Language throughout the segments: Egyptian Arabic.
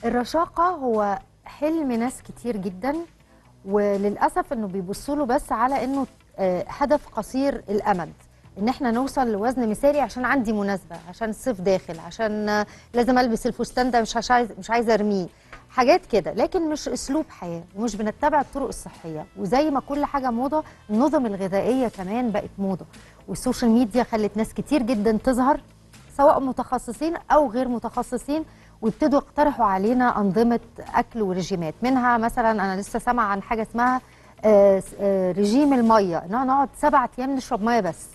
الرشاقه هو حلم ناس كتير جدا وللاسف انه بيبصوا له بس على انه آه، هدف قصير الامد ان احنا نوصل لوزن مثالي عشان عندي مناسبه عشان الصيف داخل عشان آه، لازم البس الفستان ده مش عايز مش عايزه ارميه حاجات كده لكن مش اسلوب حياه ومش بنتبع الطرق الصحيه وزي ما كل حاجه موضه النظم الغذائيه كمان بقت موضه والسوشيال ميديا خلت ناس كتير جدا تظهر سواء متخصصين او غير متخصصين ويبتدوا يقترحوا علينا انظمه اكل ورجيمات منها مثلا انا لسه سامعه عن حاجه اسمها آه، س- آه، رجيم الميه ان احنا نقعد سبعة ايام نشرب ميه بس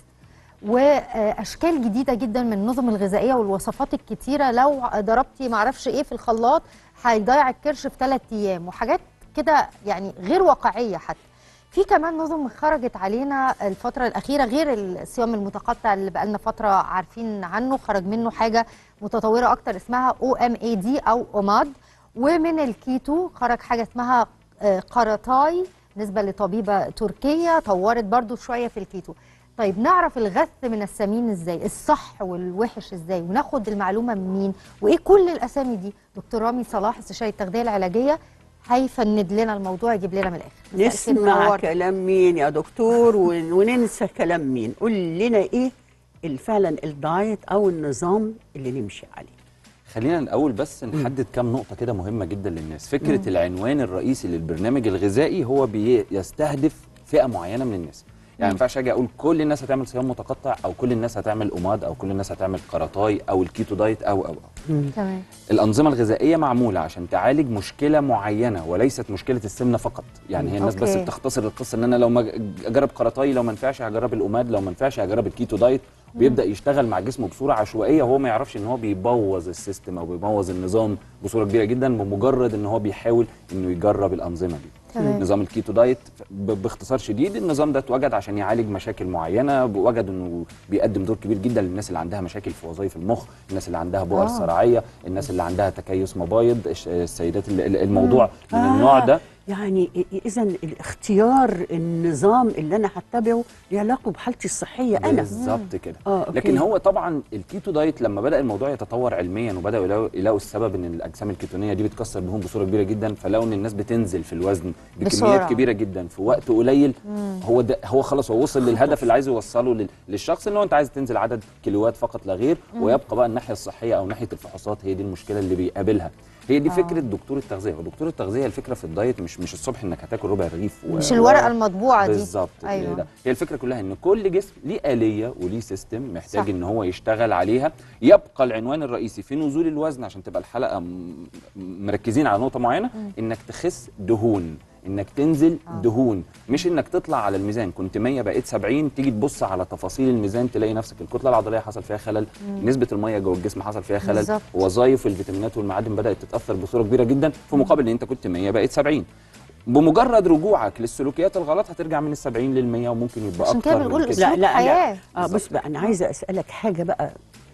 واشكال جديده جدا من النظم الغذائيه والوصفات الكتيره لو ضربتي معرفش ايه في الخلاط هيضيع الكرش في ثلاث ايام وحاجات كده يعني غير واقعيه حتى في كمان نظم خرجت علينا الفترة الأخيرة غير الصيام المتقطع اللي بقالنا فترة عارفين عنه خرج منه حاجة متطورة أكتر اسمها او ام اي دي أو اوماد ومن الكيتو خرج حاجة اسمها آه، قرطاي بالنسبة لطبيبة تركية طورت برضو شوية في الكيتو طيب نعرف الغث من السمين ازاي الصح والوحش ازاي وناخد المعلومة من مين وايه كل الأسامي دي دكتور رامي صلاح استشاري التغذية العلاجية هيفند لنا الموضوع يجيب لنا من الآخر مساء الخير، نسمع منورنا. كلام مين يا دكتور ون- وننسى كلام مين قول لنا ايه ال- فعلا الدايت او النظام اللي نمشي عليه خلينا الاول بس نحدد كام نقطه كده مهمه جدا للناس فكره العنوان الرئيسي للبرنامج الغذائي هو بيستهدف فئه معينه من الناس يعني ما ينفعش اجي اقول كل الناس هتعمل صيام متقطع او كل الناس هتعمل اوماد او كل الناس هتعمل قرطاي او الكيتو دايت او او او تمام الأنظمة الغذائية معمولة عشان تعالج مشكلة معينة وليست مشكلة السمنة فقط يعني هي الناس بس أوكي. بتختصر القصة ان انا لو ما اجرب قرطاي لو ما نفعش هجرب الأوماد لو ما نفعش هجرب الكيتو دايت بيبدأ يشتغل مع جسمه بصورة عشوائية وهو ما يعرفش ان هو بيبوظ السيستم او بيبوظ النظام بصورة كبيرة جدا بمجرد ان هو بيحاول انه يجرب الأنظمة دي تمام. نظام الكيتو دايت ب- باختصار شديد النظام ده اتوجد عشان يعالج مشاكل معينه وجد انه بيقدم دور كبير جدا للناس اللي عندها مشاكل في وظائف المخ الناس اللي عندها بؤر آه. صرعيه الناس اللي عندها تكيس مبايض الش- السيدات اللي- اللي- الموضوع من النوع ده يعني اذا الاختيار النظام اللي انا هتبعه له علاقه بحالتي الصحيه انا بالظبط كده آه، أوكي. لكن هو طبعا الكيتو دايت لما بدا الموضوع يتطور علميا وبداوا يلاقوا, يلاقوا السبب ان الاجسام الكيتونيه دي بتكسر دهون بصوره كبيره جدا فلقوا ان الناس بتنزل في الوزن بكميات بسرعة. كبيره جدا في وقت قليل هو ده هو خلاص هو وصل للهدف اللي عايز يوصله لل- للشخص اللي هو انت عايز تنزل عدد كيلوات فقط لا غير ويبقى بقى الناحيه الصحيه او ناحيه الفحوصات هي دي المشكله اللي بيقابلها هي دي فكره دكتور التغذيه ودكتور التغذيه الفكره في الدايت مش مش الصبح انك هتاكل ربع رغيف و- مش و- الورقة المطبوعة دي بالظبط أيوة. ده. هي الفكره كلها ان كل جسم ليه اليه وليه سيستم محتاج صح. ان هو يشتغل عليها يبقى العنوان الرئيسي في نزول الوزن عشان تبقى الحلقه م- مركزين على نقطه معينه انك تخس دهون انك تنزل آه. دهون مش انك تطلع على الميزان كنت 100 بقيت 70 تيجي تبص على تفاصيل الميزان تلاقي نفسك الكتله العضليه حصل فيها خلل نسبه الميه جوه الجسم حصل فيها خلل بالظبط. وظائف الفيتامينات والمعادن بدات تتاثر بصوره كبيره جدا في مقابل ان انت كنت 100 بقيت 70 بمجرد رجوعك للسلوكيات الغلط هترجع من ال 70 لل 100 وممكن يبقى عشان كده اكتر بنقول من كده أسلوب لا لا حياة. لا اه بص بقى انا عايزه اسالك حاجه بقى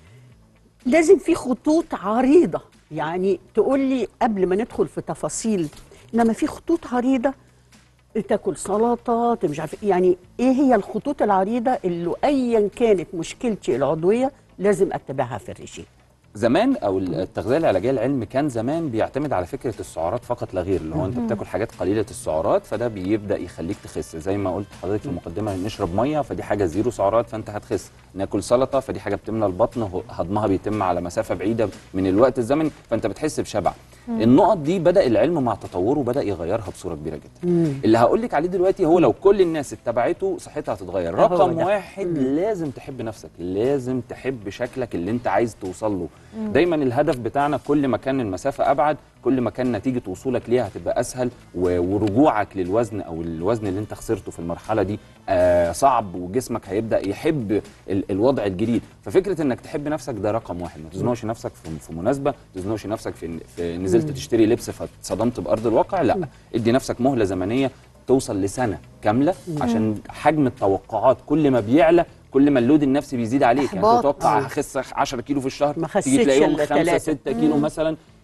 لازم في خطوط عريضه يعني تقول لي قبل ما ندخل في تفاصيل انما في خطوط عريضه تاكل سلطه مش عارف إيه. يعني ايه هي الخطوط العريضه اللي ايا كانت مشكلتي العضويه لازم اتبعها في الرجيم زمان او التغذيه العلاجيه العلم كان زمان بيعتمد على فكره السعرات فقط لا غير اللي هو انت بتاكل حاجات قليله السعرات فده بيبدا يخليك تخس زي ما قلت حضرتك في المقدمه نشرب ميه فدي حاجه زيرو سعرات فانت هتخس ناكل سلطه فدي حاجه بتملى البطن هو- هضمها بيتم على مسافه بعيده من الوقت الزمني فانت بتحس بشبع النقط دي بدا العلم مع تطوره بدا يغيرها بصوره كبيره جدا اللي هقول لك عليه دلوقتي هو لو كل الناس اتبعته صحتها هتتغير هو رقم ده. واحد لازم تحب نفسك لازم تحب شكلك اللي انت عايز توصل له دايما الهدف بتاعنا كل ما كان المسافه ابعد كل ما كان نتيجه وصولك ليها هتبقى اسهل و- ورجوعك للوزن او الوزن اللي انت خسرته في المرحله دي آه صعب وجسمك هيبدا يحب ال- الوضع الجديد ففكره انك تحب نفسك ده رقم واحد ما تزنقش نفسك في, في مناسبه ما تزنقش نفسك في, في نزلت تشتري لبس فاتصدمت بارض الواقع لا ادي نفسك مهله زمنيه توصل لسنه كامله عشان حجم التوقعات كل ما بيعلى كل ما اللود النفسي بيزيد عليك يعني إحباط. تتوقع آه. هخس 10 كيلو في الشهر ما تيجي خسيتش تلاقيهم إلا 5 تلاتة. 6 كيلو مثلا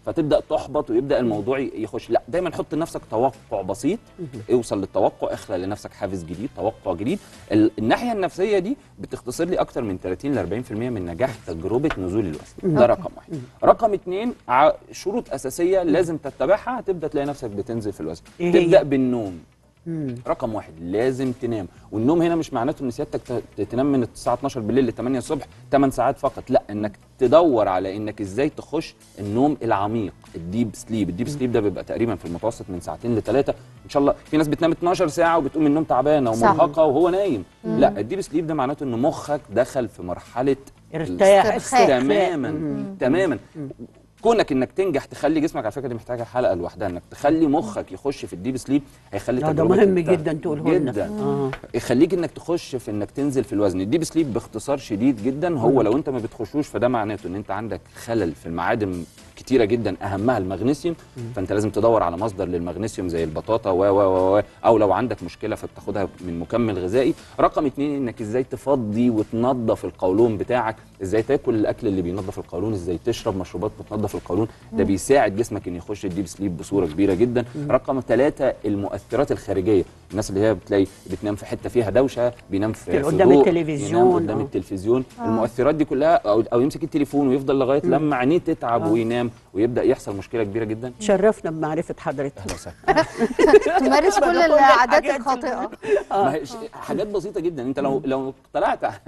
فتبدا تحبط ويبدا الموضوع ي- يخش لا دايما حط لنفسك توقع بسيط اوصل للتوقع اخلق لنفسك حافز جديد توقع جديد ال- الناحيه النفسيه دي بتختصر لي اكتر من 30 ل 40% من نجاح تجربه نزول الوزن ده رقم واحد رقم اتنين ع- شروط اساسيه لازم تتبعها هتبدا تلاقي نفسك بتنزل في الوزن إيه هي؟ تبدا بالنوم مم. رقم واحد لازم تنام والنوم هنا مش معناته ان سيادتك ت- تنام من الساعه 12 بالليل ل 8 الصبح 8 ساعات فقط لا انك تدور على انك ازاي تخش النوم العميق الديب سليب الديب سليب ده بيبقى تقريبا في المتوسط من ساعتين لثلاثه ان شاء الله في ناس بتنام 12 ساعه وبتقوم من النوم تعبانه صح. ومرهقه وهو نايم لا الديب سليب ده معناته ان مخك دخل في مرحله ارتاح استرخاء. تماما تماما كونك انك تنجح تخلي جسمك على فكره دي محتاجه حلقه لوحدها انك تخلي مخك يخش في الديب سليب هيخلي لا، ده تجربة مهم الت- جدا تقوله لنا. جدا آه. يخليك انك تخش في انك تنزل في الوزن الديب سليب باختصار شديد جدا هو لو انت ما بتخشوش فده معناته ان انت عندك خلل في المعادن كتيره جدا اهمها المغنيسيوم فانت لازم تدور على مصدر للمغنيسيوم زي البطاطا و و و و او لو عندك مشكله فبتاخدها من مكمل غذائي رقم اتنين انك ازاي تفضي وتنظف القولون بتاعك ازاي تاكل الاكل اللي بينظف القولون ازاي تشرب مشروبات بتنظف القولون ده بيساعد جسمك ان يخش الديب سليب بصوره كبيره جدا رقم ثلاثة المؤثرات الخارجيه الناس اللي هي بتلاقي بتنام في حته فيها دوشه بينام في, في قدام ضوء، التلفزيون، ينام قدام آه. التلفزيون المؤثرات دي كلها او, أو يمسك التليفون ويفضل لغايه لما عينيه تتعب وينام ويبدا يحصل مشكله كبيره جدا تشرفنا بمعرفه حضرتك اهلا وسهلا تمارس كل كل العادات الحاجات دي. الخاطئه ما هي ش- حاجات بسيطه جدا انت لو لو طلعت عن-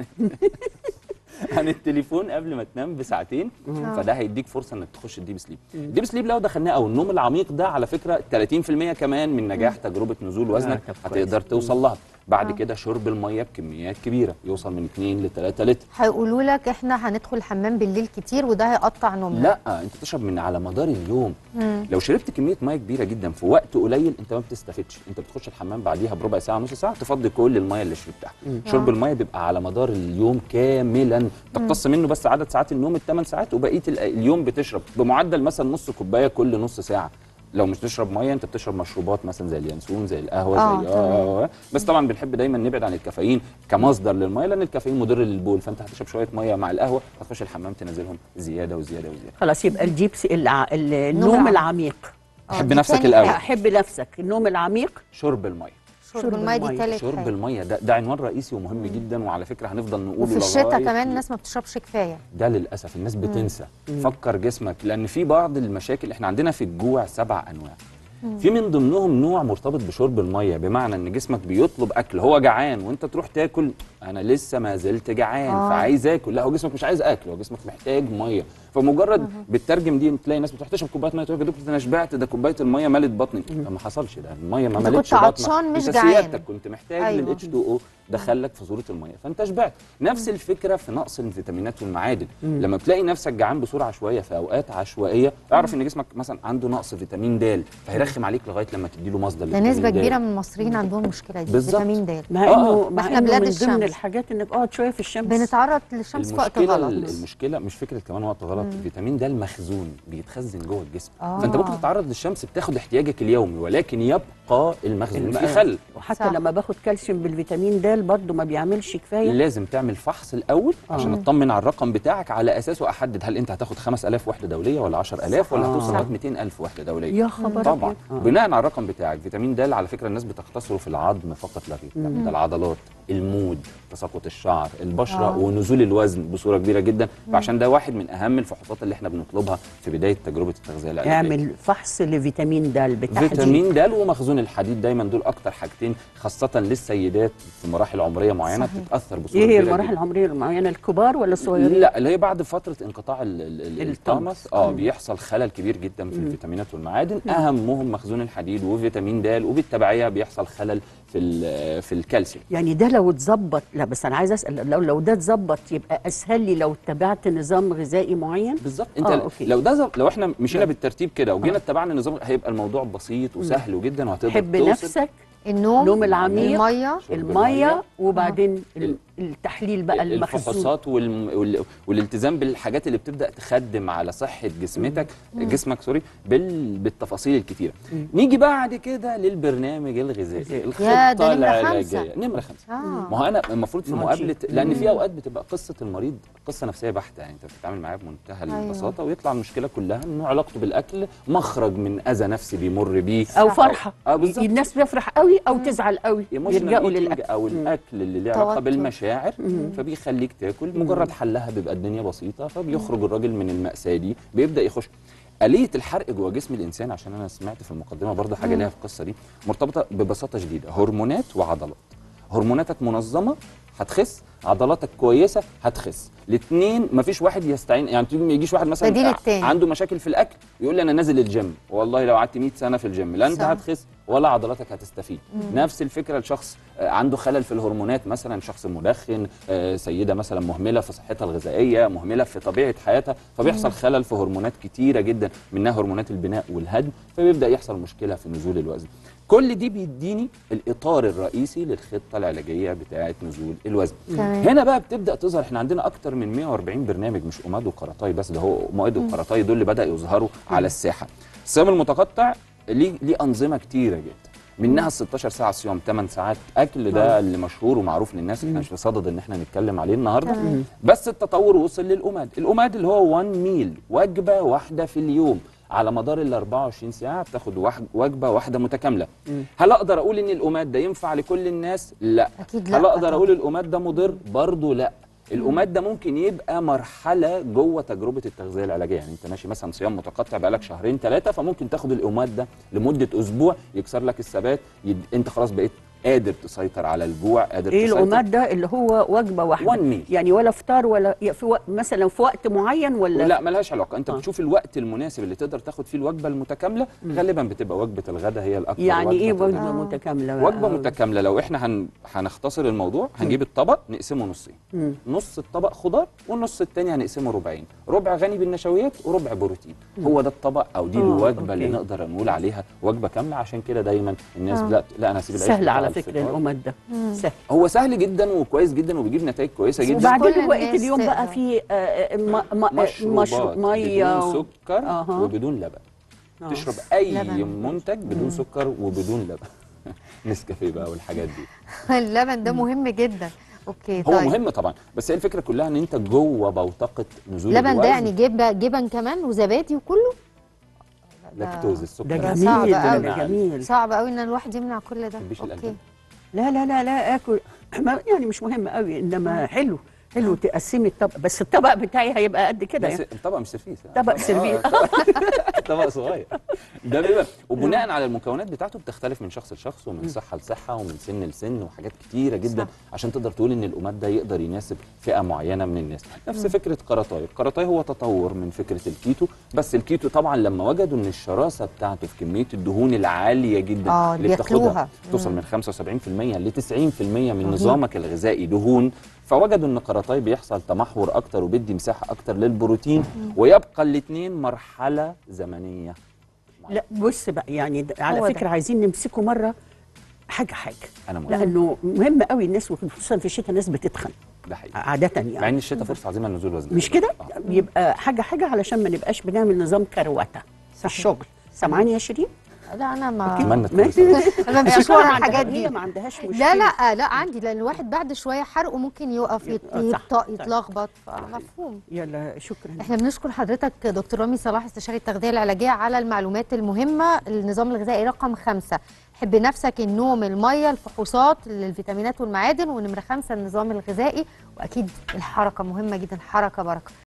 عن التليفون قبل ما تنام بساعتين فده هيديك فرصه انك تخش الديب سليب الديب سليب لو دخلناه او النوم العميق ده على فكره 30% كمان من نجاح تجربه نزول وزنك طب كويس. هتقدر توصل لها بعد كده شرب الميه بكميات كبيره يوصل من 2 ل 3 لتر هيقولوا لك احنا هندخل الحمام بالليل كتير وده هيقطع نومنا لا انت تشرب من على مدار اليوم لو شربت كميه ميه كبيره جدا في وقت قليل انت ما بتستفدش انت بتخش الحمام بعديها بربع ساعه نص ساعه تفضي كل الميه اللي شربتها شرب الميه بيبقى على مدار اليوم كاملا تقتص منه بس عدد ساعات النوم الثمان ساعات وبقيه ال- اليوم بتشرب بمعدل مثلا نص كوبايه كل نص ساعه لو مش تشرب ميه انت بتشرب مشروبات مثلا زي اليانسون زي القهوه آه، زي تمام. آه بس طبعا بنحب دايما نبعد عن الكافيين كمصدر للميه لان الكافيين مضر للبول فانت هتشرب شويه ميه مع القهوه هتخش الحمام تنزلهم زياده وزياده وزياده خلاص يبقى الجيبس الع... ال- النوم العميق. العميق آه، حب دي نفسك تاني الأول. حاجة. احب نفسك النوم العميق شرب الميه شرب الميه دي المية. تالت شرب حاجه الميه ده, ده عنوان رئيسي ومهم جدا وعلى فكره هنفضل نقوله وفي الشتاء لغاية- كمان الناس ما بتشربش كفايه ده للاسف الناس بتنسى فكر جسمك لان في بعض المشاكل احنا عندنا في الجوع سبع انواع في من ضمنهم نوع مرتبط بشرب الميه بمعنى ان جسمك بيطلب اكل هو جعان وانت تروح تاكل انا لسه ما زلت جعان آه. فعايز اكل لا هو جسمك مش عايز اكل هو جسمك محتاج ميه فمجرد بتترجم دي تلاقي ناس بتروح تشرب كوبايه ميه تقول لك يا دكتور ده انا شبعت ده كوبايه الميه ملت بطني ما حصلش ده الميه ما أنت ملتش كنت بطنك عطشان مش انت جعان. سيادتك كنت محتاج أيوة. أيوة. للاتش 2 او دخلك في صوره الميه فانت شبعت نفس الفكره في نقص الفيتامينات والمعادن لما بتلاقي نفسك جعان بسرعه شويه في اوقات عشوائيه اعرف ان جسمك مثلا عنده نقص فيتامين د فهيرخم عليك لغايه لما تديله مصدر ده لفيتامين نسبه د. كبيره من المصريين عندهم المشكله دي بالظبط. فيتامين د مع آه، انه آه. مع إحنا انه بلاد من الشمس. ضمن الحاجات انك اقعد شويه في الشمس بنتعرض للشمس في وقت المشكله غلط المشكله مش فكره كمان وقت غلط الفيتامين ده المخزون بيتخزن جوه الجسم آه. فانت ممكن تتعرض للشمس بتاخد احتياجك اليومي ولكن يبقى المخزون في الم- خل وحتى صح. لما باخد كالسيوم بالفيتامين د برضه ما بيعملش كفايه لازم تعمل فحص الاول آه. عشان اطمن على الرقم بتاعك على اساسه احدد هل انت هتاخد 5000 وحده دوليه ولا 10000 ولا آه. هتوصل صح. لغايه 200000 وحده دوليه يا خبر طبعا أبيض. آه. بناء على الرقم بتاعك فيتامين د على فكره الناس بتختصره في العظم فقط لا غير لا، ده العضلات المود تساقط الشعر البشره آه. ونزول الوزن بصوره كبيره جدا فعشان ده واحد من اهم الفحوصات اللي احنا بنطلبها في بدايه تجربه التغذيه العلاجيه اعمل فحص لفيتامين د بالتحديد فيتامين د ومخزون الحديد دايما دول اكتر حاجتين خاصه للسيدات في مراحل عمريه معينه صحيح. بتتاثر بصوره ايه هي كبيرة المراحل جداً. العمريه المعينه الكبار ولا الصغيرين؟ لا اللي هي بعد فتره انقطاع ال- ال- ال- الطمس. الطمس اه بيحصل خلل كبير جدا في الفيتامينات والمعادن اهمهم مخزون الحديد وفيتامين د وبالتبعيه بيحصل خلل في ال- في الكالسيوم يعني ده لو اتظبط لا بس انا عايز اسال لو لو ده اتظبط يبقى اسهل لي لو اتبعت نظام غذائي معين بالظبط انت آه، آه أوكي. لو ده ز- لو احنا مشينا لا. بالترتيب كده وجينا اتبعنا النظام هيبقى الموضوع بسيط وسهل جدا وهتقدر حب توصل نفسك النوم النوم العميق الميه شرب الميه المية. وبعدين ال- التحليل بقى المخزون الفحوصات والم... وال... والالتزام بالحاجات اللي بتبدا تخدم على صحه جسمتك جسمك سوري بال... بالتفاصيل الكتيره نيجي بعد كده للبرنامج الغذائي يا الخطه ده نمرة العلاجيه خمسة. نمره خمسه آه. ما هو انا المفروض في ماشي. مقابله لان في اوقات بتبقى قصه المريض قصه نفسيه بحته يعني انت بتتعامل معاه بمنتهى أيوة. البساطه ويطلع المشكله كلها انه علاقته بالاكل مخرج من اذى نفسي بيمر بيه او فرحه اه بالظبط الناس بيفرح قوي او تزعل قوي emotional يلجأوا eating للاكل او الاكل اللي له علاقه توتر. بالمشاعر فبيخليك تاكل مجرد حلها بيبقى الدنيا بسيطه فبيخرج الراجل من المأساة دي بيبدا يخش آلية الحرق جوه جسم الإنسان عشان أنا سمعت في المقدمة برضه حاجة ليها في القصة دي مرتبطة ببساطة شديدة هرمونات وعضلات هرموناتك منظمة هتخس عضلاتك كويسة هتخس الاثنين مفيش واحد يستعين يعني تيجي ما يجيش واحد مثلا بديل التاني. عنده مشاكل في الأكل يقول لي أنا نازل الجيم والله لو قعدت 100 سنة في الجيم لا أنت صح. هتخس ولا عضلاتك هتستفيد نفس الفكره لشخص آه، عنده خلل في الهرمونات مثلا شخص مدخن آه، سيده مثلا مهمله في صحتها الغذائيه مهمله في طبيعه حياتها فبيحصل خلل في هرمونات كتيره جدا منها هرمونات البناء والهدم فبيبدا يحصل مشكله في نزول الوزن كل دي بيديني الاطار الرئيسي للخطه العلاجيه بتاعه نزول الوزن تمام. هنا بقى بتبدا تظهر احنا عندنا اكتر من 140 برنامج مش اوماد وقرطاي بس ده هو اوماد وقرطاي دول اللي بدا يظهروا على الساحه الصيام المتقطع ليه ليه انظمه كتيره جدا منها ال 16 ساعه صيام 8 ساعات اكل ده اللي مشهور ومعروف للناس احنا مش في صدد ان احنا نتكلم عليه النهارده تمام. بس التطور وصل للأماد الأماد اللي هو 1 ميل وجبة واحدة في اليوم على مدار ال 24 ساعة بتاخد واحد وجبة واحدة متكاملة هل أقدر أقول إن الأماد ده ينفع لكل الناس؟ لا أكيد لا هل أقدر طبعاً. أقول الأماد ده مضر؟ برضه لا الأماد ده ممكن يبقى مرحلة جوه تجربة التغذية العلاجية يعني أنت ماشي مثلا صيام متقطع بقالك شهرين ثلاثة فممكن تاخد الأماد ده لمدة أسبوع يكسر لك الثبات يد... أنت خلاص بقيت قادر تسيطر على الجوع قادر ايه تسيطر الأمات ده اللي هو وجبه واحده One meal. يعني ولا فطار ولا يا في وق... مثلا في وقت معين ولا لا ملهاش علاقه انت آه. بتشوف الوقت المناسب اللي تقدر تاخد فيه الوجبه المتكامله غالبا بتبقى وجبه الغداء هي الاكثر يعني ايه وجبة وجبه الغداء. متكامله بقى؟ وجبه متكامله لو احنا هن... هنختصر الموضوع هنجيب الطبق نقسمه نصين مم. نص الطبق خضار والنص التاني هنقسمه ربعين ربع غني بالنشويات وربع بروتين هو ده الطبق او دي آه، الوجبه اللي أوكي. نقدر نقول عليها وجبه كامله عشان كده دايما الناس آه. لا لا انا هسيب العيش سهل بتاع على فكره الفطار. الأمات ده سهل هو سهل جدا وكويس جدا وبيجيب نتائج كويسه جدا وبعدين كل بقيه الناس اليوم بقى تقدر. في آه، آه، ما- ما- مشروبات مشروب ميه بدون و- سكر أها. وبدون لبن آه. تشرب اي لبن. منتج بدون سكر وبدون لبن نسكافيه بقى والحاجات دي اللبن ده مهم جدا اوكي هو طيب مهم طبعا بس هي الفكره كلها ان انت جوه بوتقه نزول اللبن الوزن ده يعني جبن جبن كمان وزبادي وكله ده- لاكتوز السكر ده ده جميل صعب ده, أوي. ده جميل صعب قوي ان الواحد يمنع كل ده تحبيش اوكي الألبان؟ لا لا لا لا اكل ما- يعني مش مهم قوي انما حلو حلو تقسمي الطبق بس الطبق بتاعي هيبقى قد كده بس يعني الطبق مش سرفيس طبق سيرفيس. آه، طبق صغير ده بيبقى وبناء على المكونات بتاعته بتختلف من شخص لشخص ومن صحه لصحه ومن سن لسن وحاجات كتيره جدا صح. عشان تقدر تقول ان الأمات ده يقدر يناسب فئه معينه من الناس نفس فكره قرطاي القرطاي هو تطور من فكره الكيتو بس الكيتو طبعا لما وجدوا ان الشراسه بتاعته في كميه الدهون العاليه جدا آه، اللي بياكلوها. بتاخدها توصل مم. من 75% ل 90% من نظامك الغذائي دهون فوجدوا ان قرطاي بيحصل تمحور اكتر وبيدي مساحه اكتر للبروتين ويبقى الاثنين مرحله زمنيه لا بص بقى يعني ده على هو ده. فكره عايزين نمسكه مره حاجه حاجه انا موافق لانه مهم قوي الناس وخصوصا في الشتاء الناس بتتخن ده حقيقي عاده مع يعني ان الشتاء فرصه عظيمه لنزول الوزن مش كده آه. يبقى حاجه حاجه علشان ما نبقاش بنعمل نظام كروته في الشغل سامعاني يا شيرين لا انا ما اتمنى تكون سبب. انا مش الشغل ورا ما الحاجات عندها- دي هي ما عندهاش مشكله لا لا لا عندي لان الواحد بعد شويه حرقه ممكن يقف يت- آه، صح، يبطأ صح. يتلخبط فمفهوم يلا شكرا احنا بنشكر حضرتك دكتور رامي صلاح استشاري التغذيه العلاجيه على المعلومات المهمه النظام الغذائي رقم خمسة حب نفسك النوم الميه الفحوصات الفيتامينات والمعادن ونمره خمسة النظام الغذائي واكيد الحركه مهمه جدا حركه بركه